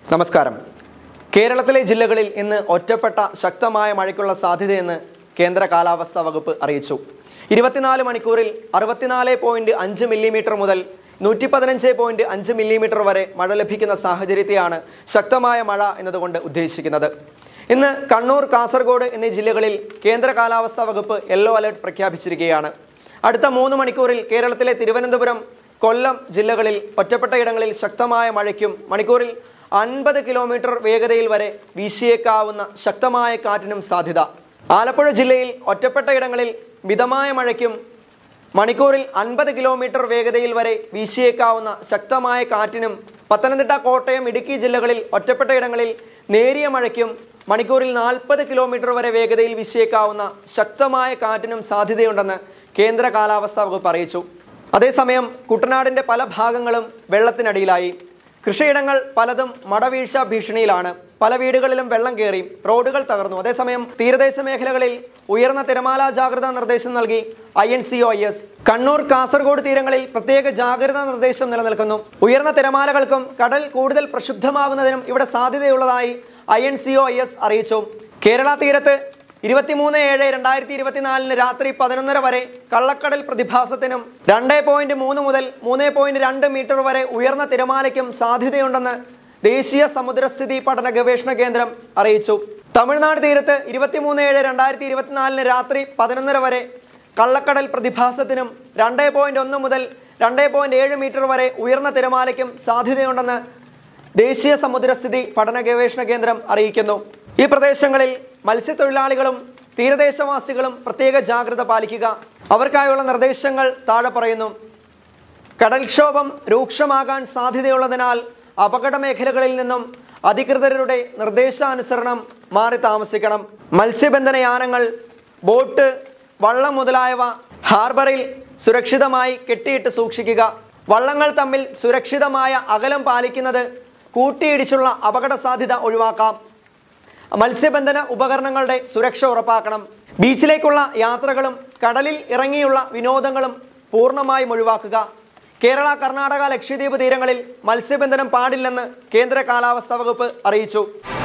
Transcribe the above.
നമസ്കാരം കേരളത്തിലെ ജില്ലകളിൽ ഇന്ന് ഒറ്റപ്പെട്ട ശക്തമായ മഴയ്ക്കുള്ള സാധ്യതയെന്ന് കേന്ദ്ര കാലാവസ്ഥാ വകുപ്പ് അറിയിച്ചു ഇരുപത്തിനാല് മണിക്കൂറിൽ അറുപത്തിനാല് പോയിന്റ് അഞ്ച് മില്ലിമീറ്റർ മുതൽ നൂറ്റി പതിനഞ്ച് പോയിന്റ് അഞ്ച് മില്ലിമീറ്റർ വരെ മഴ ലഭിക്കുന്ന സാഹചര്യത്തെയാണ് ശക്തമായ മഴ എന്നതുകൊണ്ട് ഉദ്ദേശിക്കുന്നത് ഇന്ന് കണ്ണൂർ കാസർഗോഡ് എന്നീ ജില്ലകളിൽ കേന്ദ്ര കാലാവസ്ഥാ വകുപ്പ് യെല്ലോ അലർട്ട് പ്രഖ്യാപിച്ചിരിക്കുകയാണ് അടുത്ത മൂന്ന് മണിക്കൂറിൽ കേരളത്തിലെ തിരുവനന്തപുരം കൊല്ലം ജില്ലകളിൽ ഒറ്റപ്പെട്ട ഇടങ്ങളിൽ ശക്തമായ മഴയ്ക്കും മണിക്കൂറിൽ അൻപത് കിലോമീറ്റർ വേഗതയിൽ വരെ വീശിയേക്കാവുന്ന ശക്തമായ കാറ്റിനും സാധ്യത ആലപ്പുഴ ജില്ലയിൽ ഒറ്റപ്പെട്ട ഇടങ്ങളിൽ മിതമായ മഴയ്ക്കും മണിക്കൂറിൽ അൻപത് കിലോമീറ്റർ വേഗതയിൽ വരെ വീശിയേക്കാവുന്ന ശക്തമായ കാറ്റിനും പത്തനംതിട്ട കോട്ടയം ഇടുക്കി ജില്ലകളിൽ ഒറ്റപ്പെട്ട ഇടങ്ങളിൽ നേരിയ മഴയ്ക്കും മണിക്കൂറിൽ നാൽപ്പത് കിലോമീറ്റർ വരെ വേഗതയിൽ വീശിയേക്കാവുന്ന ശക്തമായ കാറ്റിനും സാധ്യതയുണ്ടെന്ന് കേന്ദ്ര കാലാവസ്ഥാ വകുപ്പ് അറിയിച്ചു അതേസമയം കുട്ടനാടിന്റെ പല ഭാഗങ്ങളും വെള്ളത്തിനടിയിലായി കൃഷിയിടങ്ങൾ പലതും മടവീഴ്ച ഭീഷണിയിലാണ് പല വീടുകളിലും വെള്ളം കയറി റോഡുകൾ തകർന്നു അതേസമയം തീരദേശ മേഖലകളിൽ ഉയർന്ന തിരമാല ജാഗ്രതാ നിർദ്ദേശം നൽകി I N C O S Kannur Kasaragod തീരങ്ങളിൽ പ്രത്യേക ജാഗ്രതാ നിർദ്ദേശം നിലനിൽക്കുന്നു ഉയർന്ന തിരമാലകൾക്കും കടൽ കൂടുതൽ പ്രക്ഷുബ്ധമാകുന്നതിനും ഇവിടെ സാധ്യതയുള്ളതായി I N C O S അറിയിച്ചു കേരള തീരത്ത് ഇരുപത്തിമൂന്ന് ഏഴ് രണ്ടായിരത്തി ഇരുപത്തിനാലിന് രാത്രി പതിനൊന്നര വരെ കള്ളക്കടൽ പ്രതിഭാസത്തിനും രണ്ട് പോയിന്റ് മൂന്ന് മുതൽ മൂന്ന് പോയിന്റ് രണ്ട് മീറ്റർ വരെ ഉയർന്ന തിരമാലയ്ക്കും സാധ്യതയുണ്ടെന്ന് ദേശീയ സമുദ്രസ്ഥിതി പഠന ഗവേഷണ കേന്ദ്രം അറിയിച്ചു തമിഴ്നാട് തീരത്ത് ഇരുപത്തിമൂന്ന് ഏഴ് രണ്ടായിരത്തി ഇരുപത്തിനാലിന് രാത്രി പതിനൊന്നര വരെ കള്ളക്കടൽ പ്രതിഭാസത്തിനും രണ്ട് പോയിന്റ് ഒന്ന് മുതൽ രണ്ട് പോയിന്റ് ഏഴ് മീറ്റർ വരെ ഉയർന്ന തിരമാലയ്ക്കും സാധ്യതയുണ്ടെന്ന് ദേശീയ സമുദ്രസ്ഥിതി പഠന ഗവേഷണ കേന്ദ്രം അറിയിക്കുന്നു ഈ പ്രദേശങ്ങളിൽ മത്സ്യത്തൊഴിലാളികളും തീരദേശവാസികളും പ്രത്യേക ജാഗ്രത പാലിക്കുക അവർക്കായുള്ള നിർദ്ദേശങ്ങൾ താഴെ പറയുന്നു കടൽക്ഷോഭം രൂക്ഷമാകാൻ സാധ്യതയുള്ളതിനാൽ അപകട മേഖലകളിൽ നിന്നും അധികൃതരുടെ നിർദ്ദേശാനുസരണം മാറി താമസിക്കണം മത്സ്യബന്ധന യാനങ്ങൾ ബോട്ട് വള്ളം മുതലായവ ഹാർബറിൽ സുരക്ഷിതമായി കെട്ടിയിട്ട് സൂക്ഷിക്കുക വള്ളങ്ങൾ തമ്മിൽ സുരക്ഷിതമായ അകലം പാലിക്കുന്നത് കൂട്ടിയിടിച്ചുള്ള അപകട സാധ്യത ഒഴിവാക്കാം മത്സ്യബന്ധന ഉപകരണങ്ങളുടെ സുരക്ഷ ഉറപ്പാക്കണം ബീച്ചിലേക്കുള്ള യാത്രകളും കടലിൽ ഇറങ്ങിയുള്ള വിനോദങ്ങളും പൂർണ്ണമായും ഒഴിവാക്കുക കേരള കർണാടക ലക്ഷദ്വീപ് തീരങ്ങളിൽ മത്സ്യബന്ധനം പാടില്ലെന്ന് കേന്ദ്ര കാലാവസ്ഥാ വകുപ്പ് അറിയിച്ചു